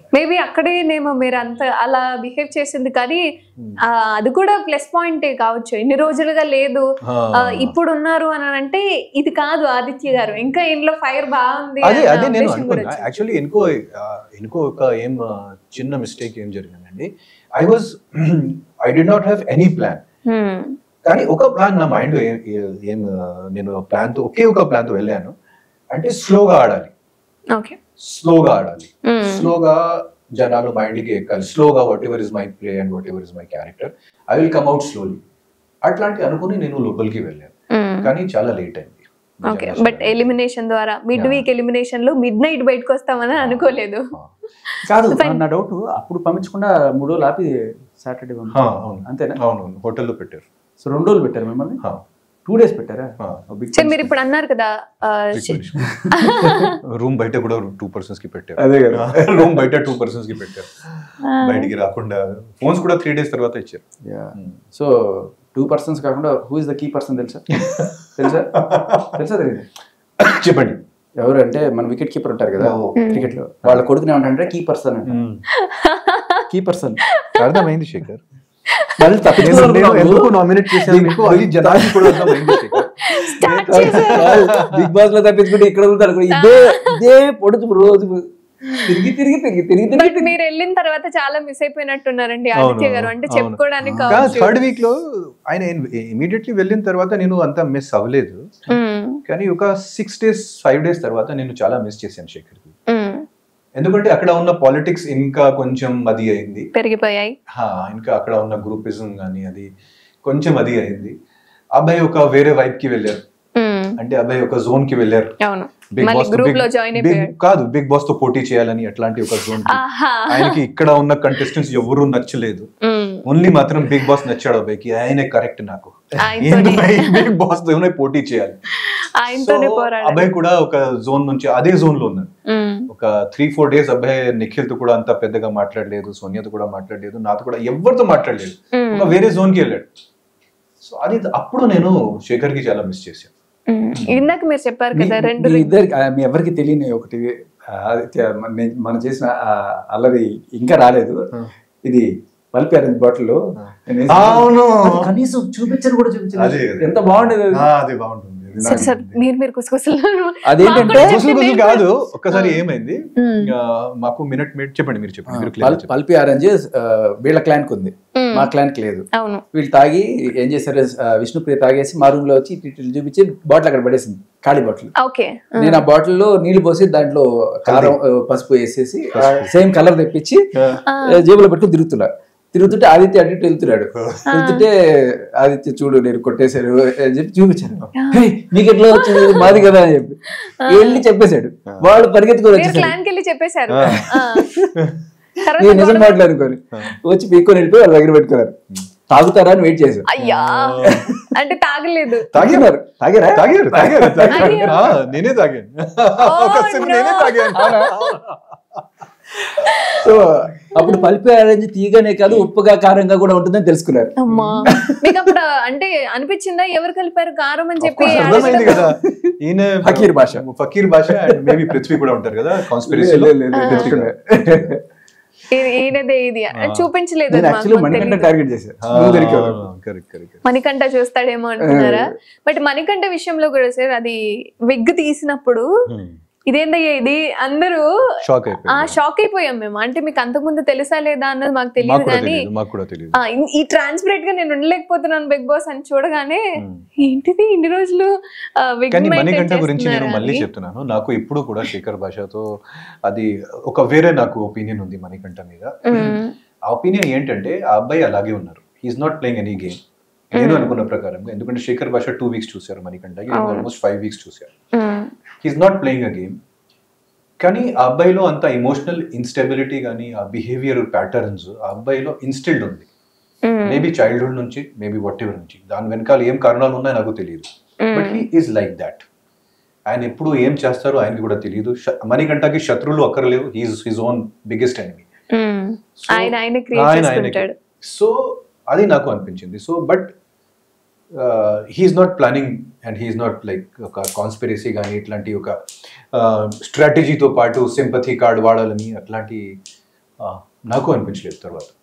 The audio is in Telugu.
మేబీ అక్కడేనేమో మీరు అంత అలా బిహేవ్ చేసింది కానీ ఆ, అది కూడా ప్లస్ పాయింటే కావచ్చు ఎన్ని రోజులుగా లేదు ఆ, ఇప్పుడు ఉన్నారు అని అంటే ఇది కాదు ఆదిత్య గారు ఇంకా ఇంట్లో ఫైర్ బాగుంది అదే అన్న అదే నేను ఉద్దేశం కూడా అనుకున్నా వచ్చింది. యాక్చువల్లీ ఇంకో ఆ, ఇంకో ఒక ఏం ఆ, చిన్న మిస్టేక్ ఏం జరిగిందండి I was I did not have any plan Hmm. కానీ ఒక ప్లాన్ నా మైండ్ ఏం ఆ, నేను ప్లాన్ తో ఒకే ఒక ప్లాన్ తో వెళ్ళాను అంటే స్లోగా ఆడాలి ఓకే స్లోగా ఆడాలి Hmm. స్లోగా జనాలు మైండ్కి ఎక్కాలి స్లోగా whatever is my play and whatever is my character I will come out slowly అట్లాంటి అనుకుని నేను లోపలికి వెళ్ళాను Hmm. కానీ చాలా లేట్ అయింది ఓకే నిజంగా బట్ చాలా ఎలిమినేషన్ ద్వారా మిడ్ Yeah. వీక్ ఎలిమినేషన్ లో మిడ్ నైట్ బయటకు వస్తామని అనుకోలేదు ఆ. కాదు Fine. నా డౌట్ అప్పుడు పంపించకుండా మూడు రోజులు ఆపి సాటర్డే ఆ, అవును అంతేనా అవును హోటల్లో పెట్టారు సో రెండు రోజులు పెట్టారు మిమ్మల్ని ఆ, టూ డేస్ పెట్టారా ఆ. ఓ big సరే మీరు punishment. ఇప్పుడు అన్నారు కదా ఆ, రూమ్ బయట కూడా టూ పర్సన్స్ కి పెట్టారు అదే కదా రూమ్ బయట టూ పర్సన్స్ కి పెట్టారు బయటికి రాకుండా ఫోన్స్ కూడా త్రీ డేస్ తర్వాత ఇచ్చారు సో టూ పర్సన్స్ కాకుండా who is the key person తెలుసా తెలుసా తెలుసా తెలియదు చెప్పండి ఎవరు అంటే మన వికెట్ కీపర్ ఉంటారు కదా ఓ. క్రికెట్ లో వాళ్ళ కొడుకునే ఉంటారంటే కీ పర్సన్ అంట కీ పర్సన్ అర్థమైంది శేఖర్ మళ్ళీ నేను- నేను తప్పించుకోవాలి ఎందుకు నామినేట్ చేశాను మీకు అది జనానికి కూడా అర్థమైంది శేఖర్ స్టార్ట్ చేశారు బిగ్ బాస్ లో తప్పించుకుంటే ఇక్కడ ఉంటారు కూడా ఇదే ఇదే పొడుచు రోజు తిరిగి తిరిగి తిరిగి తిరిగి బట్ తిరిగి మీరు వెళ్ళిన తర్వాత చాలా మిస్ అయిపోయినట్టున్నారండి ఆదిత్య గారు అంటే అవును. చెప్పుకోవడానికి కానీ కావచ్చు థర్డ్ వీక్ లో ఆయన ఇమీడియట్లీ వెళ్ళిన తర్వాత నేను అంత మిస్ అవ్వలేదు మ్మ్. కానీ ఒక సిక్స్ డేస్ ఫైవ్ డేస్ తర్వాత నేను చాలా మిస్ చేశాను శేఖర్ మ్మ్. ఎందుకంటే అక్కడ ఉన్న పాలిటిక్స్ ఇంకా కొంచెం అది అయింది పెరిగిపోయాయి హా, ఇంకా అక్కడ ఉన్న గ్రూపిజం కానీ అది కొంచెం అది అయింది అబ్బాయి ఒక వేరే వైపు కి వెళ్ళారు మ్మ్. అంటే అబ్బాయి ఒక జోన్ కి వెళ్ళారు అవును బిగ్ మళ్ళీ బాస్ తో గ్రూప్ బిగ్- లో జాయిన్ బిగ్- అయిపోయాడు కాదు బిగ్ బాస్ తో పోటీ చేయాలని అట్లాంటి ఒక జోన్ కి ఆహా ఆయనకి ఇక్కడ ఉన్న కంటెస్టెంట్స్ ఎవరు నచ్చలేదు మ్మ్. ఓన్లీ మాత్రం బిగ్ బాస్ నచ్చాడు అబ్బాయికి ఆయనే కరెక్ట్ నాకు ఆయనతోనే బిగ్ బాస్ తోనే పోటీ చేయాలి ఆయనతోనే So, పోరాడాలి అబ్బాయి కూడా ఒక జోన్ నుంచి అదే జోన్ లో ఉన్నాడు మ్మ్. ఒక త్రీ ఫోర్ డేస్ అబ్బాయి నిఖిల్ తో కూడా అంత పెద్దగా మాట్లాడలేదు సోనియాతో కూడా మాట్లాడలేదు నాతో కూడా ఎవరితో మాట్లాడలేదు మ్మ్. ఒక వేరే జోన్ కి వెళ్ళాడు సో అది అప్పుడు నేను శేఖర్ కి చాలా మిస్ చేశాను మ్మ్. ఇందాక మీరు చెప్పారు మీ- కదా రెండు మీ ఇద్దరికి ఆ, మీ ఎవరికి తెలియని ఒకటి ఆ, ఆదిత్య, మన- నే- మనం చేసిన ఆ అల్లరి ఇంకా రాలేదు ఇది పల్పి అరేంజ్ బాటిల్ లో నేను వేసిన- అవును. అది కనీసం చూపించరు కూడా చూపించరు అదే, అదే. ఎంత బాగుండేది అది. అది బాగుంటుంది సార్ సార్ మీరు మీరు కుసకుసలు అదేంటంటే గుసగుసలు గుసగుసలు కాదు ఒక్కసారి ఏమైంది మ్మ్. ఆ, మాకు మినిట్ మినిట్ చెప్పండి మీరు చెప్పండి మీరు clear పల్- గా చెప్పండి. పల్పి ఆరెంజ్ ఆ, వీళ్ళ క్లాన్ కి ఉంది మ్మ్. మా క్లాన్ కి లేదు అవును వీళ్ళు తాగి ఏం చేశారు ఆ, విష్ణుప్రియ తాగేసి మా రూమ్ లో వచ్చి ఇటు ఇటు చూపించి బాటిల్ అక్కడ పడేసింది ఖాళీ బాటిల్ ఓకే నేను ఆ బాటిల్ లో నీళ్లు పోసి దాంట్లో కారం ఆ, పసుపు వేసేసి సేమ్ కలర్ తెప్పించి ఆ. ఆ, జేబులో పెట్టుకుని తిరుగుతున్నా తిరుగుతుంటే ఆదిత్య అటు ఇటు వెళ్తున్నాడు వెళ్తుంటే ఆదిత్య చూడు నేను కొట్టేశారు అని చెప్పి చూపించాను "హే, మీకు ఎట్లా వచ్చింది ఇది మాది కదా అని చెప్పి వెళ్ళి చెప్పేశాడు వాళ్ళు పరిగెత్తుకొని మీరు వచ్చేసాడు క్లాన్ కి వెళ్ళి చెప్పేశారు ఆ. ఆ. తర్వాత నేను నిజం గొడవ- మాట్లాడుకొని వచ్చి పీక్కొని వెళ్ళిపోయి వాళ్ళ దగ్గర పెట్టుకున్నారు తాగుతారా అని వెయిట్ చేశారు అయ్యా అంటే తాగలేదు తాగినారు తాగారా తాగారు తాగారు తాగారు అయ్యో. ఆ, నేనే తాగాను ఒక sip no. నేనే తాగాను సో అప్పుడు పల్పి ఆరెంజ్ తీయగానే కాదు ఉప్పుగా కారంగా కూడా ఉంటుందని తెలుసుకున్నారు అమ్మా మీకు అప్పుడు అంటే అనిపించిందా ఎవరు కలిపారు కారం అని Of చెప్పి course, అర్థమైంది కదా ఈయన ఫకీర్ భాష. ఫకీర్ భాష అండ్ మేబీ పృథ్వీ కూడా ఉంటారు కదా కాన్స్పిరసీ లే, లే, లే, తెలుసుకున్నారు. ఈ- ఈయనదే ఇది అని చూపించలేదు నేను మాకు, యాక్చువల్లీ మాకు మణికంఠ తెలీదు. టార్గెట్ చేశాను నువ్వు దొరికావు కరెక్ట్ కరెక్ట్ మణికంఠ చూస్తాడేమో అనుకున్నారా బట్ మణికంఠ విషయంలో కూడా సార్ అది విగ్ తీసినప్పుడు ఇదేందయ్యా ఇది అందరూ షాక్ ఆ అయిపోయింది షాక్ అయిపోయాం మేము అంటే మీకు అంతకుముందు తెలుసా లేదా అన్నది మాకు మాకు తెలియదు కూడా కానీ తెలియదు మాకు కూడా తెలియదు ఆ, ఇన్- ఈ ట్రాన్స్పరెంట్ గా నేను ఉండలేకపోతున్నాను బిగ్ బాస్ అని చూడగానే Hmm. ఏంటిది ఇన్ని రోజులు ఆ, wig కానీ maintain మణికంఠ గురించి నేను చేస్తున్నారా మళ్ళీ అని. చెప్తున్నాను నాకు ఇప్పుడు కూడా శేఖర్ భాషతో అది ఒక వేరే నాకు ఒపీనియన్ ఉంది మణికంఠ మీద Hmm. ఆ ఒపీనియన్ ఏంటంటే ఆ అబ్బాయి అలాగే ఉన్నారు he's not playing any game నేను అనుకున్న ప్రకారం ఎందుకంటే శేఖర్ భాష టూ వీక్స్ చూశారు మణికంఠకి అవును. ఆల్మోస్ట్ ఫైవ్ వీక్స్ చూశారు Hmm. He's not playing a game కానీ ఆ అబ్బాయిలో అంత ఇమోషనల్ ఇన్స్టెబిలిటీ కానీ ఆ బిహేవియర్ ప్యాటర్న్స్ ఆ అబ్బాయిలో ఇన్స్టిల్డ్ ఉంది Hmm. మేబీ చైల్డ్హుడ్ నుంచి మేబీ వాట్ ఎవర్ నుంచి దాని వెనకాల ఏం కారణాలు ఉన్నాయో నాకు తెలియదు but he is like that ఆయన ఎప్పుడు ఏం చేస్తారో ఆయనకి కూడా తెలియదు ష- మణికంఠకి శత్రువులు అక్కర్లేవు he's his own biggest enemy Hmm. So, ఆయన ఆయన క్రియేట్ ఆయన ఆయనకి. చేసుకుంటాడు సో అది నాకు అనిపించింది so but he's not planning and he's not like ఒక కాన్స్పిరసీ కానీ ఇట్లాంటి ఒక స్ట్రాటజీతో పాటు సింపథీ కార్డ్ వాడాలని అట్లాంటి నాకు అనిపించలేదు తర్వాత